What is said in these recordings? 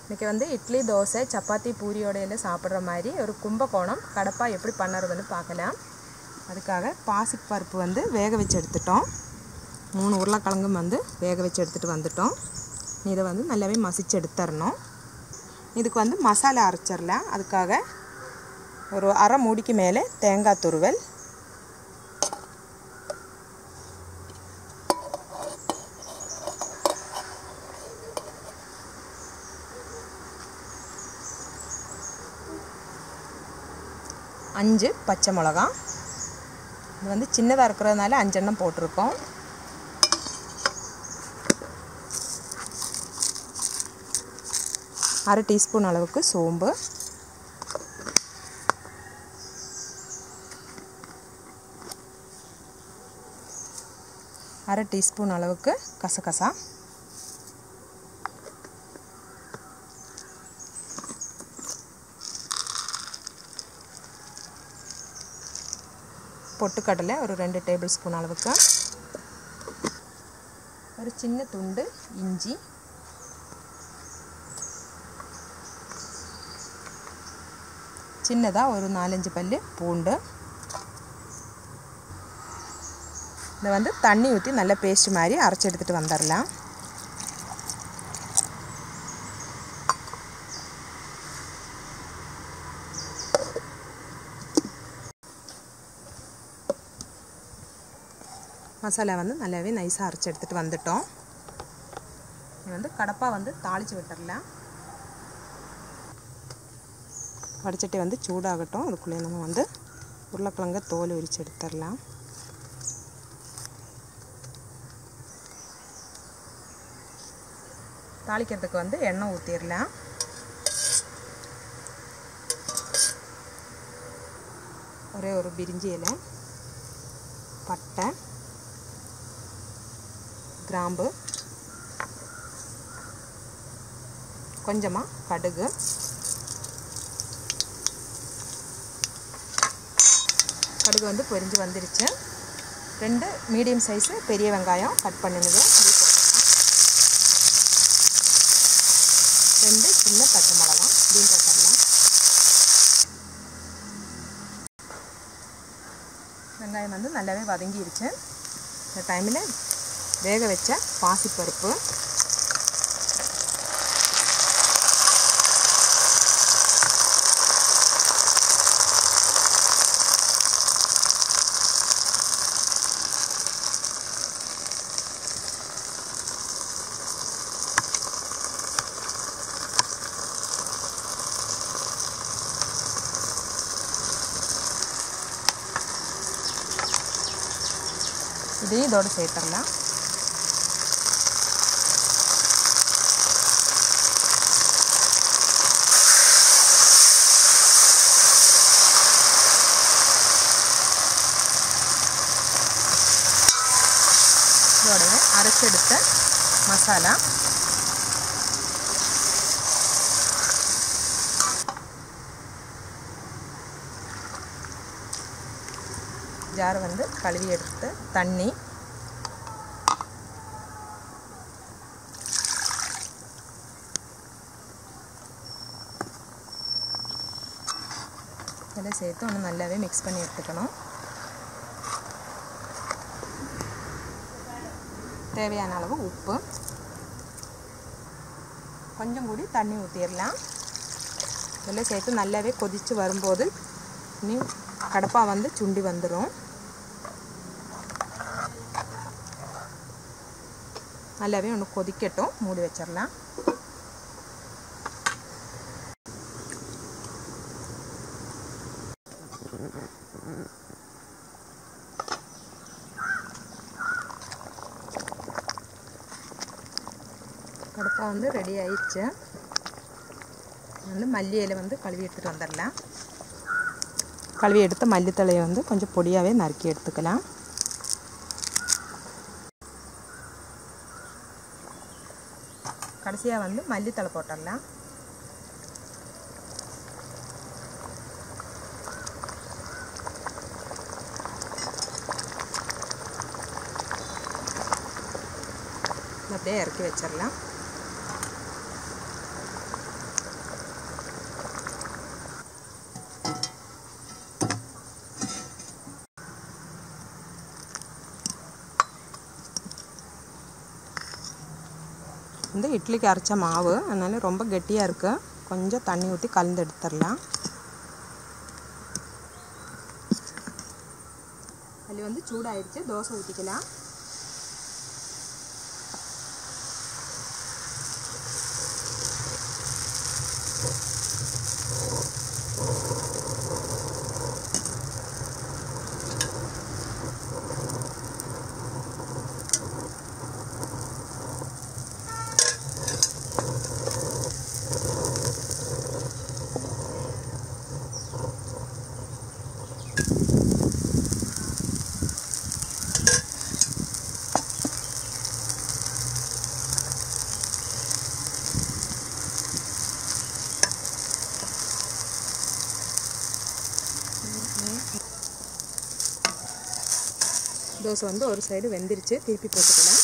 இன்றைக்கி வந்து இட்லி தோசை சப்பாத்தி பூரியோட எல்லாம் சாப்பிட்ற மாதிரி ஒரு கும்பகோணம் கடப்பா எப்படி பண்ணுறதுன்னு பார்க்கலாம் அதுக்காக பாசிக் பருப்பு வந்து வேக வச்சு எடுத்துட்டோம் மூணு உருளைக்கிழங்கும் வந்து வேக வச்சு எடுத்துகிட்டு வந்துட்டோம் இதை வந்து நல்லாவே மசிச்சு எடுத்துடணும் இதுக்கு வந்து மசாலா அரைச்சிடலாம் அதுக்காக ஒரு அரை மூடிக்கு மேலே தேங்காய் துருவல் அஞ்சு பச்சை மிளகா இது வந்து சின்னதாக இருக்கிறதுனால அஞ்செண்ணம் போட்டிருக்கோம் அரை டீஸ்பூன் அளவுக்கு சோம்பு அரை டீஸ்பூன் அளவுக்கு கசகசா பொட்டுக்கடலை ஒரு ரெண்டு டேபிள் ஸ்பூன் அளவுக்கு ஒரு சின்ன துண்டு இஞ்சி சின்னதாக ஒரு நாலஞ்சு பல் பூண்டு இதை வந்து தண்ணி ஊற்றி நல்ல பேஸ்ட் மாதிரி அரைச்சி எடுத்துகிட்டு வந்துடலாம் மசாலா வந்து நல்லாவே நைஸாக அரைச்சி எடுத்துகிட்டு வந்துட்டோம் இது வந்து கடப்பா வந்து தாளித்து விட்டுடலாம் வடிச்சட்டி வந்து சூடாகட்டும் அதுக்குள்ளே நம்ம வந்து உருளைக்கிழங்க தோல் உரித்து எடுத்துடலாம் தாளிக்கிறதுக்கு வந்து எண்ணெய் ஊற்றிடலாம் ஒரே ஒரு பிரிஞ்சி இலை பட்டை கிராம்பு கொஞ்சமாக கடுகு கடுகு வந்து பொரிஞ்சு வந்துருச்சு ரெண்டு மீடியம் சைஸு பெரிய வெங்காயம் கட் பண்ணுங்க ரெண்டு சின்ன பச்சை மிளகா இதையும் போட்டுடலாம் வெங்காயம் வந்து நல்லாவே வதங்கிருச்சு இந்த டைமில் வேக வச்ச பாசிப்பருப்பு இதையும் இதோட சேர்த்துடலாம் இதோடைய அரைச்செடுத்த மசாலா ஜார் வந்து கழுவி எடுத்து தண்ணி இதெல்லாம் சேர்த்து ஒன்று நல்லாவே மிக்ஸ் பண்ணி எடுத்துக்கணும் தேவையான அளவு உப்பு கொஞ்சம் கூடி தண்ணி ஊற்றிடலாம் இதெல்லாம் சேர்த்து நல்லாவே கொதித்து வரும்போது இனி கடப்பா வந்து சுண்டி வந்துடும் நல்லாவே ஒன்று கொதிக்கட்டும் மூடி வச்சிடலாம் கடப்பா வந்து ரெடி ஆயிடுச்சு வந்து மல்லி இலை வந்து கழுவி எடுத்துகிட்டு வந்துடலாம் கழுவி எடுத்த மல்லித்தழையை வந்து கொஞ்சம் பொடியாகவே நறுக்கி எடுத்துக்கலாம் கடைசியாக வந்து மல்லித்தழை போட்டுடலாம் அப்படியே இறக்கி வச்சிடலாம் இட்லிக்கு அரைச்ச மாவு அதனால ரொம்ப கெட்டியாக இருக்குது கொஞ்சம் தண்ணி ஊற்றி கலந்து எடுத்துடலாம் அதில் வந்து சூடாயிடுச்சு தோசை ஊற்றிக்கலாம் தோசை வந்து ஒரு சைடு வெந்துருச்சு திருப்பி போட்டுக்கலாம்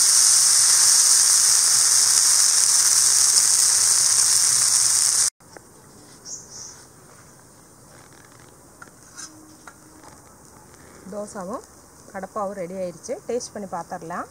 தோசாவும் கடப்பாவும் ரெடி ஆயிடுச்சு டேஸ்ட் பண்ணி பார்த்துடலாம்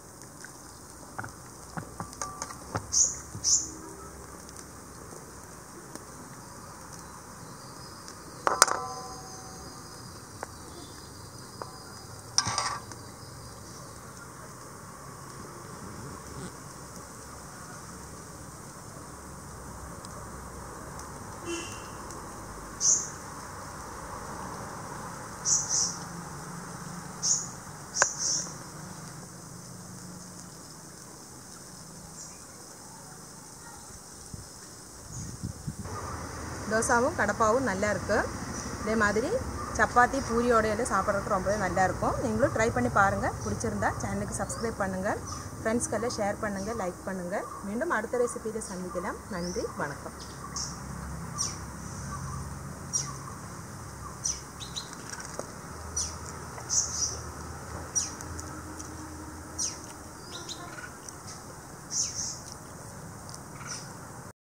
தோசாவும் கடப்பாவும் நல்லா இருக்குது இதே மாதிரி சப்பாத்தி பூரியோடையில சாப்பிட்றதுக்கு ரொம்பவே நல்லா இருக்கும் நீங்களும் ட்ரை பண்ணி பாருங்கள் பிடிச்சிருந்தா சேனலுக்கு சப்ஸ்கிரைப் பண்ணுங்கள் ஃப்ரெண்ட்ஸ்க்கெல்லாம் ஷேர் பண்ணுங்கள் லைக் பண்ணுங்கள் மீண்டும் அடுத்த ரெசிபியில் சந்திக்கலாம் நன்றி வணக்கம்